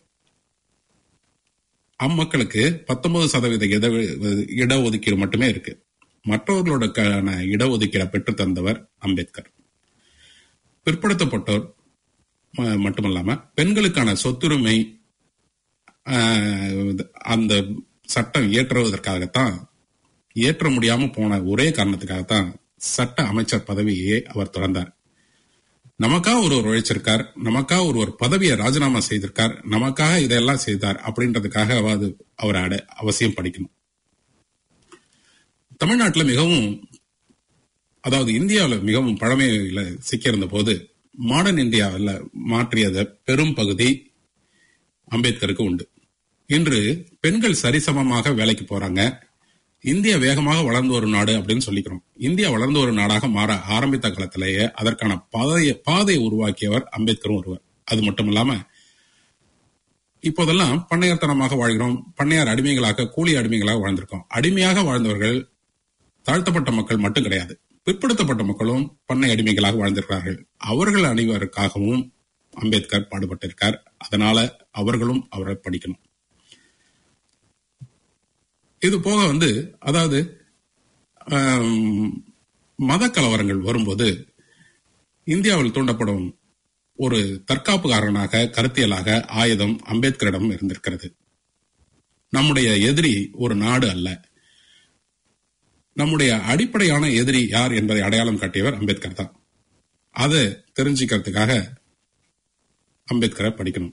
அம்மக்களுக்கு பத்தொன்பது சதவீத இட இடஒதுக்கீடு மட்டுமே இருக்கு மற்றவர்களோட இடஒதுக்கீடை பெற்று தந்தவர் அம்பேத்கர் பிற்படுத்தப்பட்டோர் ம- மட்டுமல்லாம பெண்களுக்கான சொத்துரிமை ஆஹ், அந்த சட்டம் இயற்றுவதற்காகத்தான் இயற்ற முடியாம போன ஒரே காரணத்துக்காகத்தான் சட்ட அமைச்சர் பதவியே அவர் துறந்தார் நமக்காக ஒருவர் உழைச்சிருக்கார் நமக்காக ஒருவர் பதவியை ராஜினாமா செய்திருக்கார் நமக்காக இதெல்லாம் செய்தார் அப்படின்றதுக்காக அவது அவர் அட அவசியம் படிக்கணும் தமிழ்நாட்டுல மிகவும் அதாவது இந்தியாவில் மிகவும் பழமையில சிக்கியிருந்த போது மாடர்ன் இந்தியாவில் மாற்றியத பெரும் பகுதி அம்பேத்கருக்கு உண்டு இன்று பெண்கள் சரிசமமாக வேலைக்கு போறாங்க இந்தியா வேகமாக வளர்ந்து வரும் நாடு அப்படின்னு சொல்லிக்கிறோம் இந்தியா வளர்ந்து வரும் நாடாக மாற ஆரம்பித்த காலத்திலேயே அதற்கான பாதையை பாதையை உருவாக்கியவர் அம்பேத்கரும் ஒருவர் அது மட்டும் இல்லாம இப்போதெல்லாம் பண்ணையர்த்தனமாக வாழ்கிறோம் பண்ணையார் அடிமைகளாக கூலி அடிமைகளாக வாழ்ந்திருக்கோம் அடிமையாக வாழ்ந்தவர்கள் தாழ்த்தப்பட்ட மக்கள் மட்டும் கிடையாது பிற்படுத்தப்பட்ட மக்களும் பண்ணை அடிமைகளாக வாழ்ந்திருக்கிறார்கள் அவர்கள் அனைவருக்காகவும் அம்பேத்கர் பாடுபட்டிருக்கார் அதனால அவர்களும் அவரை படிக்கணும் இது போக வந்து அதாவது ஆம், மத கலவரங்கள் வரும்போது இந்தியாவில் தூண்டப்படும் ஒரு தற்காப்புக்காரனாக கருத்தியலாக ஆயுதம் அம்பேத்கரிடம் இருந்திருக்கிறது நம்முடைய எதிரி ஒரு நாடு அல்ல நம்முடைய அடிப்படையான எதிரி யார் என்பதை அடையாளம் காட்டியவர் அம்பேத்கர் தான் அதை தெரிஞ்சுக்கிறதுக்காக அம்பேத்கரை படிக்கணும்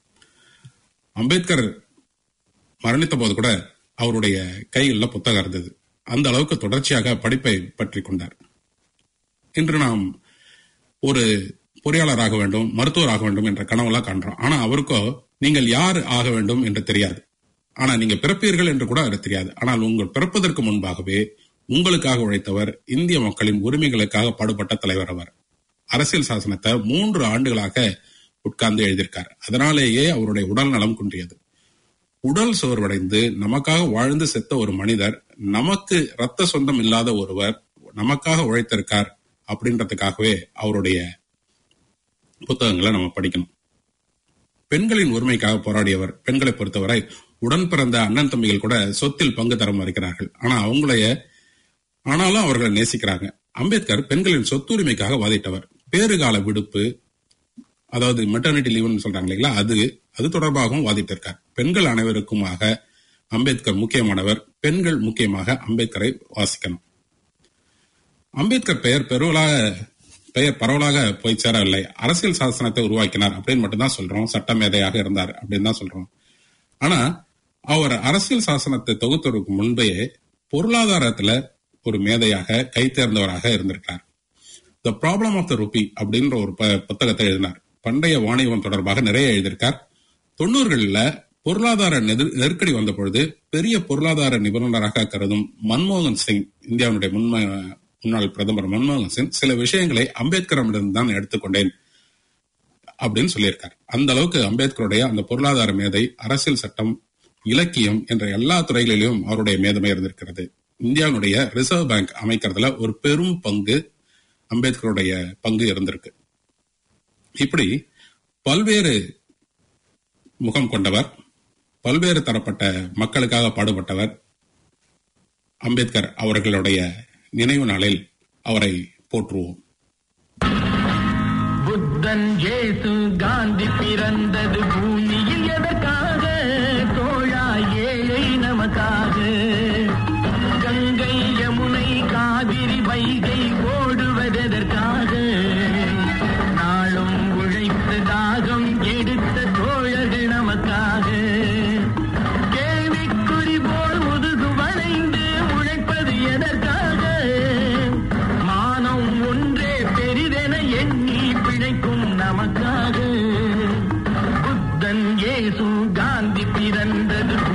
அம்பேத்கர் மரணித்த போது கூட அவருடைய கைகளில் புத்தகம் இருந்தது அந்த அளவுக்கு தொடர்ச்சியாக படிப்பை பற்றி கொண்டார் இன்று நாம் ஒரு பொறியாளர் ஆக வேண்டும் மருத்துவர் ஆக வேண்டும் என்ற கனவெல்லாம் காண்றோம் ஆனா அவருக்கோ நீங்கள் யார் ஆக வேண்டும் என்று தெரியாது ஆனா நீங்க பிறப்பீர்கள் என்று கூட அது தெரியாது ஆனால் உங்கள் பிறப்பதற்கு முன்பாகவே உங்களுக்காக உழைத்தவர் இந்திய மக்களின் உரிமைகளுக்காக பாடுபட்ட தலைவர் அவர் அரசியல் சாசனத்தை மூன்று ஆண்டுகளாக உட்கார்ந்து எழுதியிருக்கார் அதனாலேயே அவருடைய உடல் நலம் குன்றியது உடல் சோர்வடைந்து நமக்காக வாழ்ந்து செத்த ஒரு மனிதர் நமக்கு ரத்த சொந்தம் இல்லாத ஒருவர் நமக்காக உழைத்திருக்கார் அப்படின்றதுக்காகவே அவருடைய புத்தகங்களை நம்ம படிக்கணும் பெண்களின் உரிமைக்காக போராடியவர் பெண்களை பொறுத்தவரை உடன் பிறந்த அண்ணன் தம்பிகள் கூட சொத்தில் பங்கு தர மறுக்கிறார்கள் ஆனா அவங்களைய ஆனாலும் அவர்களை நேசிக்கிறாங்க அம்பேத்கர் பெண்களின் சொத்துரிமைக்காக வாதிட்டவர் பேறுகால விடுப்பு அதாவது மெட்டர்னிட்டி லீவ்னு சொல்றாங்க இல்லைங்களா அது அது தொடர்பாகவும் வாதிட்டிருக்கார் பெண்கள் அனைவருக்குமாக அம்பேத்கர் முக்கியமானவர் பெண்கள் முக்கியமாக அம்பேத்கரை வாசிக்கணும் அம்பேத்கர் பெயர் பெருவலாக பெயர் பரவலாக போய் சேரவில்லை அரசியல் சாசனத்தை உருவாக்கினார் அப்படின்னு மட்டும்தான் சொல்றோம் சட்டமேதையாக இருந்தார் அப்படின்னு தான் சொல்றோம் ஆனா அவர் அரசியல் சாசனத்தை தொகுத்ததற்கு முன்பே பொருளாதாரத்துல ஒரு மேதையாக கை தேர்ந்தவராக இருந்திருக்கார் the problem of the ruby அப்படின்ற ஒரு ப- புத்தகத்தை எழுதினார் பண்டைய வாணிபம் தொடர்பாக நிறைய எழுதியிருக்கார் தொண்ணூறுகள்ல பொருளாதார நெரு- நெருக்கடி வந்த பொழுது பெரிய பொருளாதார நிபுணராக கருதும் மன்மோகன் சிங் இந்தியாவுடைய முன்ம முன்னாள் பிரதமர் மன்மோகன் சிங் சில விஷயங்களை அம்பேத்கரிடமிருந்து தான் எடுத்துக்கொண்டேன் அப்படின்னு சொல்லியிருக்கார் அந்த அளவுக்கு அம்பேத்கருடைய அந்த பொருளாதார மேதை அரசியல் சட்டம் இலக்கியம் என்ற எல்லா துறைகளிலும் அவருடைய மேதமை இருந்திருக்கிறது இந்தியாவுடைய ரிசர்வ் பேங்க் அமைக்கிறதுல ஒரு பெரும் பங்கு அம்பேத்கருடைய பங்கு இருந்திருக்கு இப்படி பல்வேறு முகம் கொண்டவர் பல்வேறு தரப்பட்ட மக்களுக்காக பாடுபட்டவர் அம்பேத்கர் அவர்களுடைய நினைவு நாளில் அவரை போற்றுவோம் புத்தன் இயேசு காந்தி பிறந்தது பூமியில் எதற்காக தோழா ஏழை நமக்காக கங்கை யமுனை காவிரி வைகை ஓடுவதற்காக நாளும் உழைத்து தாகம் எடுத்த தோழர்கள் நமக்காக கேள்விக்குறி போல் முதுகு வளைந்து உழைப்பது எதற்காக மானம் ஒன்றே பெரிதென எண்ணி பிழைக்கும் நமக்காக புத்தன் இயேசு காந்தி பிறந்தது